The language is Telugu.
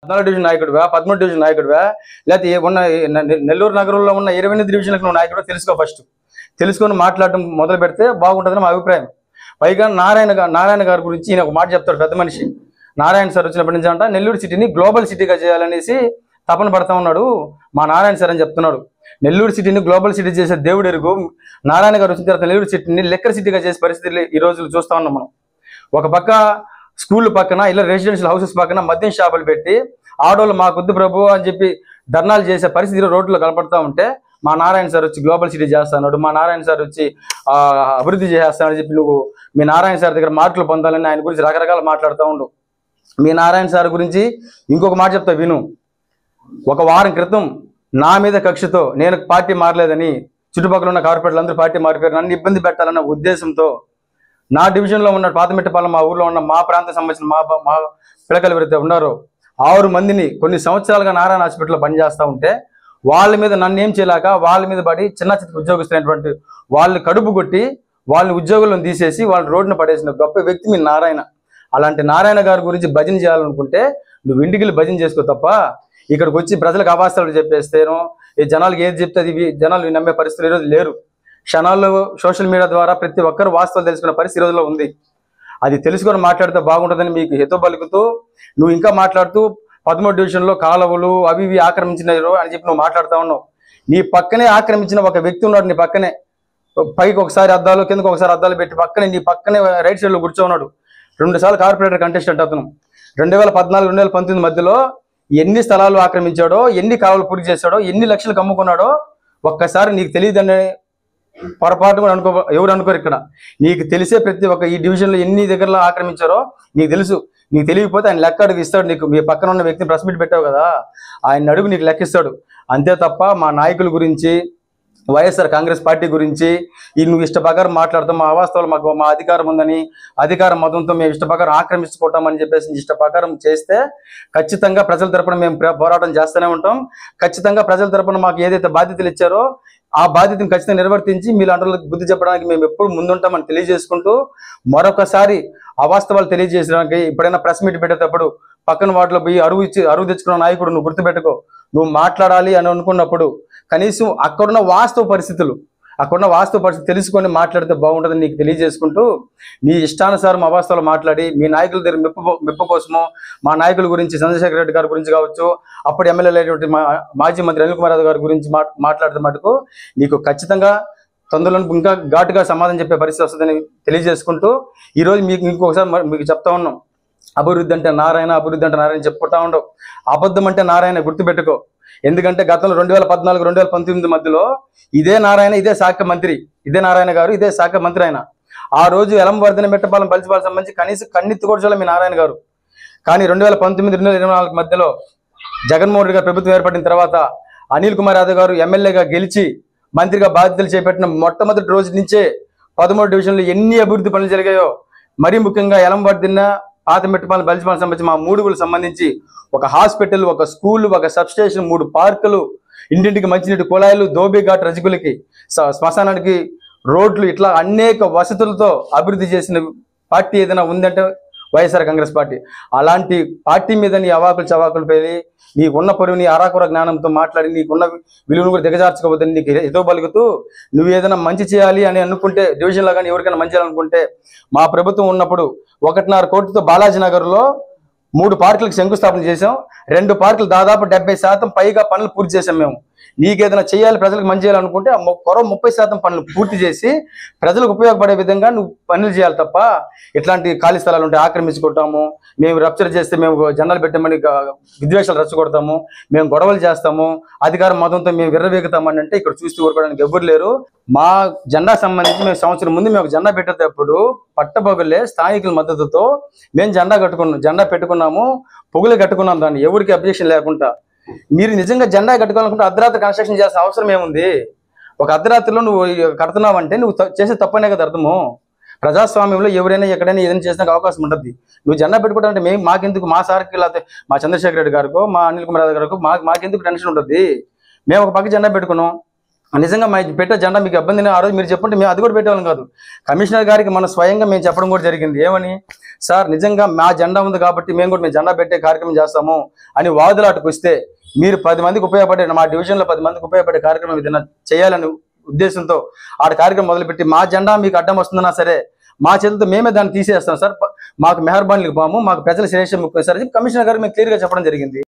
పద్నాలుగు డివిజన్ నాయకుడివా పదమూడు డివిజన్ నాయకుడివా లేకపోతే ఏ- ఉన్న ఈ నె- నెల్లూరు నగరంలో ఉన్న ఇరవై ఎనిమిది డివిజన్లకు నువ్వు నాయకుడు తెలుసుకో ఫస్ట్ తెలుసుకొని మాట్లాడటం మొదలు పెడితే బాగుంటుందని మా అభిప్రాయం పైగా నారాయణ గా- నారాయణ గారి గురించి ఈయన ఒక మాట చెప్తాడు పెద్ద మనిషి నారాయణ సార్ వచ్చినప్పటి నుంచి అంట నెల్లూరు సిటీని గ్లోబల్ సిటీగా చేయాలనేసి తపన పడతా ఉన్నాడు మా నారాయణ సార్ అని చెప్తున్నాడు నెల్లూరు సిటీని గ్లోబల్ సిటీ చేసే దేవుడు ఎరుగు నారాయణ గారు వచ్చిన తర్వాత నెల్లూరు సిటీని లెక్కర్ సిటీగా చేసే పరిస్థితులు ఈ రోజులు చూస్తా ఉన్నాం మనం ఒక పక్క స్కూల్ పక్కన ఇలా రెసిడెన్షియల్ హౌసెస్ పక్కన మద్యం షాపులు పెట్టి ఆడోళ్ళు మాకొద్దు ప్రభు అని చెప్పి ధర్నాలు చేసే పరిస్థితి ఈరోజు రోడ్లో కనపడతా ఉంటే మా నారాయణ సార్ వచ్చి గ్లోబల్ సిటీ చేస్తున్నాడు మా నారాయణ సార్ వచ్చి ఆ, అభివృద్ధి చేస్తానని చెప్పి నువ్వు మీ నారాయణ సార్ దగ్గర మార్కులు పొందాలని ఆయన గురించి రకరకాల మాట్లాడుతూ ఉండు మీ నారాయణ సార్ గురించి ఇంకొక మాట చెప్తా విను ఒక వారం క్రితం నా మీద కక్షతో నేను పార్టీ మారలేదని చుట్టుపక్కల ఉన్న కార్పొరేట్లు అందరూ పార్టీ మారిపోయారు నన్ను ఇబ్బంది పెట్టాలన్న ఉద్దేశంతో నా డివిజన్లో ఉన్న పాతమెట్టపాలెం మా ఊర్లో ఉన్న మా ప్రాంతం సంబంధించిన మా బ- మా పిల్లకలు ఎవరైతే ఉన్నారో ఆరు మందిని కొన్ని సంవత్సరాలుగా నారాయణ హాస్పిటల్లో పనిచేస్తూ ఉంటే వాళ్ళ మీద నన్ను ఏం చేయలేక వాళ్ళ మీద పడి చిన్న చిన్న ఉద్యోగస్తులైనటువంటి వాళ్ళు కడుపు కొట్టి వాళ్ళని ఉద్యోగులను తీసేసి వాళ్ళని రోడ్డున పడేసిన గొప్ప వ్యక్తి మీ నారాయణ అలాంటి నారాయణ గారి గురించి భజన చేయాలనుకుంటే నువ్వు ఇంటికి వెళ్ళి భజన చేసుకో తప్ప ఇక్కడికి వచ్చి ప్రజలకు అవాస్తవాలు చెప్పేస్తేనో ఈ జనాలకు ఏది చెప్తే అది వి- జనాలు నమ్మే పరిస్థితులు ఈరోజు లేరు క్షణాల్లో సోషల్ మీడియా ద్వారా ప్రతి ఒక్కరు వాస్తవాలు తెలుసుకునే పరిస్థితి ఈ రోజులో ఉంది అది తెలుసుకొని మాట్లాడితే బాగుంటుందని మీకు హితో పలుకుతూ నువ్వు ఇంకా మాట్లాడుతూ పదమూడు డివిజన్లో కాలువలు అవి ఇవి ఆక్రమించినారు అని చెప్పి నువ్వు మాట్లాడుతా ఉన్నావు నీ పక్కనే ఆక్రమించిన ఒక వ్యక్తి ఉన్నాడు నీ పక్కనే పైకి ఒకసారి అద్దాలు కిందకి ఒకసారి అద్దాలు పెట్టి పక్కనే నీ పక్కనే రైట్ సైడ్ లో కూర్చోన్నాడు రెండు సార్లు కార్పొరేటర్ కంటెస్టెంట్ అతను రెండు వేల పద్నాలుగు రెండు వేల పంతొమ్మిది మధ్యలో ఎన్ని స్థలాలు ఆక్రమించాడో ఎన్ని కాలువలు పూర్తి చేశాడో ఎన్ని లక్షలకు అమ్ముకున్నాడో ఒక్కసారి నీకు తెలియదని పొరపాటు కూడా అనుకో ఎవరు అనుకోరు ఇక్కడ నీకు తెలిసే ప్రతి ఒక్క ఈ డివిజన్లో ఎన్ని దగ్గరలో ఆక్రమించారో నీకు తెలుసు నీకు తెలియకపోతే ఆయన లెక్క అడుగు ఇస్తాడు నీకు మీ పక్కన ఉన్న వ్యక్తిని ప్రెస్ మీట్ పెట్టావు కదా ఆయన అడుగు నీకు లెక్కిస్తాడు అంతే తప్ప మా నాయకుల గురించి వైఎస్ఆర్ కాంగ్రెస్ పార్టీ గురించి ఈ నువ్వు ఇష్ట ప్రకారం మాట్లాడతాం మా అవాస్తవాలు మాకు మా అధికారం ఉందని అధికార మతంతో మేము ఇష్ట ప్రకారం ఆక్రమించుకుంటామని చెప్పేసి ఇష్ట ప్రకారం చేస్తే ఖచ్చితంగా ప్రజల తరపున మేము ప్ర- పోరాటం చేస్తూనే ఉంటాం ఖచ్చితంగా ప్రజల తరపున మాకు ఏదైతే బాధ్యతలు ఇచ్చారో ఆ బాధ్యతను ఖచ్చితంగా నిర్వర్తించి మీలాంటి బుద్ధి చెప్పడానికి మేము ఎప్పుడు ముందుంటామని తెలియజేసుకుంటూ మరొకసారి అవాస్తవాలు తెలియజేసడానికి ఎప్పుడైనా ప్రెస్ మీట్ పెట్టేటప్పుడు పక్కన వాటిలో పోయి అరువు ఇచ్చి అరువు తెచ్చుకున్న నాయకుడు నువ్వు గుర్తుపెట్టుకో నువ్వు మాట్లాడాలి అని అనుకున్నప్పుడు కనీసం అక్కడున్న వాస్తవ పరిస్థితులు అక్కడున్న వాస్తవ పరిస్థితి తెలుసుకొని మాట్లాడితే బాగుంటుందని నీకు తెలియజేసుకుంటూ నీ ఇష్టానుసారం అవాస్తవాలు మాట్లాడి మీ నాయకుల దగ్గర మెప్పు మెప్పు కోసమో మా నాయకుల గురించి చంద్రశేఖర రెడ్డి గారి గురించి కావచ్చు అప్పుడు ఎమ్మెల్యే అయినటువంటి మా మాజీ మంత్రి అనిల్ కుమార్ యాదవ్ గారి గురించి మా మాట్లాడితే మటుకు నీకు ఖచ్చితంగా తొందరలో ఇంకా ఘాటుగా సమాధానం చెప్పే పరిస్థితి వస్తుందని తెలియజేసుకుంటూ ఈరోజు మీకు ఇంకొకసారి మరి మీకు చెప్తా ఉన్నాం అభివృద్ధి అంటే నారాయణ అభివృద్ధి అంటే నారాయణ చెప్పుకుంటా ఉండవు అబద్ధం అంటే నారాయణ గుర్తుపెట్టుకో ఎందుకంటే గతంలో రెండు వేల పద్నాలుగు రెండు వేల పంతొమ్మిది మధ్యలో ఇదే నారాయణ ఇదే శాఖ మంత్రి ఇదే నారాయణ గారు ఇదే శాఖ మంత్రి ఆయన ఆ రోజు ఎలంవర్ధన మెట్టపాలెం బలిసిపాలెం సంబంధించి కనీసం కన్నెత్తి కూడా చూడలే మీ నారాయణ గారు కానీ రెండు వేల పంతొమ్మిది రెండు వేల ఇరవై నాలుగు మధ్యలో జగన్మోహన్ రెడ్డి గారు ప్రభుత్వం ఏర్పడిన తర్వాత అనిల్ కుమార్ యాదవ్ గారు ఎమ్మెల్యేగా గెలిచి మంత్రిగా బాధ్యతలు చేపట్టిన మొట్టమొదటి రోజు నుంచే పదమూడు డివిజన్లు ఎన్ని అభివృద్ధి పనులు జరిగాయో మరీ ముఖ్యంగా ఎలంవర్దిన్న పాతమెట్టుపాలెం బలిసిపాలెం సంబంధించి మా మూడుగులకు సంబంధించి ఒక హాస్పిటల్ ఒక స్కూల్ ఒక సబ్ స్టేషన్ మూడు పార్కులు ఇంటింటికి మంచినీటి కుళాయిలు ధోబీఘాట్ రజకులకి స- శ్మశానానికి రోడ్లు ఇట్లా అనేక వసతులతో అభివృద్ధి చేసిన పార్టీ ఏదైనా ఉందంటే వైఎస్ఆర్ కాంగ్రెస్ పార్టీ అలాంటి పార్టీ మీద నీ అవాకులు చవాకులు పేలి నీకున్న పొరుగు నీ అరాకుర జ్ఞానంతో మాట్లాడి నీకున్న విలువను కూడా దిగజార్చుకోవద్దని నీకు ఏదో పలుకుతూ నువ్వు ఏదైనా మంచి చేయాలి అని అనుకుంటే డివిజన్లో కానీ ఎవరికైనా మంచి చేయాలనుకుంటే మా ప్రభుత్వం ఉన్నప్పుడు ఒకటిన్నర కోటితో బాలాజీ నగర్లో మూడు పార్కులకు శంకుస్థాపన చేసాం రెండు పార్కులు దాదాపు డెబ్బై శాతం పైగా పనులు పూర్తి చేసాం మేము నీకేదైనా చేయాలి ప్రజలకు మంచి చేయాలనుకుంటే ఆ మొ- కొరవ ముప్పై శాతం పనులు పూర్తి చేసి ప్రజలకు ఉపయోగపడే విధంగా నువ్వు పనులు చేయాలి తప్ప ఇట్లాంటి ఖాళీ స్థలాలు ఉంటే ఆక్రమించుకుంటాము మేము రప్చర్ చేస్తే మేము జెండాలు పెట్టామని గ- విద్వేషాలు రెచ్చగొడతాము మేము గొడవలు చేస్తాము అధికార మతంతో మేము విర్రవీగుతామని అంటే ఇక్కడ చూస్తూ ఊరుకోవడానికి ఎవరు లేరు మా జెండా సంబంధించి మేము సంవత్సరం ముందు మేము ఒక జెండా పెట్టేటప్పుడు పట్టబొగలే స్థానికుల మద్దతుతో మేము జెండా కట్టుకున్నాం జెండా పెట్టుకున్నాము పొగులు కట్టుకున్నాం దాన్ని ఎవరికి అబ్జెక్షన్ లేకుండా మీరు నిజంగా జెండా కట్టుకోవాలనుకుంటే అర్ధరాత్రి కన్స్ట్రక్షన్ చేయాల్సిన అవసరం ఏముంది ఒక అర్ధరాత్రిలో నువ్వు కడుతున్నావంటే నువ్వు త- చేసే తప్పనే కదా అర్థము ప్రజాస్వామ్యంలో ఎవరైనా ఎక్కడైనా ఏదైనా చేసిన అవకాశం ఉంటుంది నువ్వు జెండా పెట్టుకుంటావంటే మేము మాకెందుకు మా సార్కి లేకపోతే మా చంద్రశేఖర రెడ్డి గారికో మా అనిల్ కుమార్ యాదవ్ గారికో మాకు మాకెందుకు టెన్షన్ ఉంటుంది మేము ఒక పక్క జెండా పెట్టుకున్నాం నిజంగా మా పెట్టే జెండా మీకు ఇబ్బంది ఆ రోజు మీరు చెప్పుంటే మేము అది కూడా పెట్టేవాళ్ళం కాదు కమిషనర్ గారికి మన స్వయంగా మేము చెప్పడం కూడా జరిగింది ఏమని సార్ నిజంగా మా జెండా ఉంది కాబట్టి మేము కూడా మేము జెండా పెట్టే కార్యక్రమం చేస్తాము అని వాదులాటకు వస్తే మీరు పది మందికి ఉపయోగపడే మా డివిజన్లో పది మందికి ఉపయోగపడే కార్యక్రమం ఏదైనా చేయాలని ఉద్దేశంతో ఆడ కార్యక్రమం మొదలుపెట్టి మా జెండా మీకు అడ్డం వస్తుందన్నా సరే మా చేతులతో మేమే దాన్ని తీసేస్తాం సార్ మాకు మెహర్బాన్లకు పోము మాకు ప్రజల శ్రేష్ఠ ముఖ్యం సార్ అని చెప్పి కమిషనర్ గారికి మేము క్లియర్గా చెప్పడం జరిగింది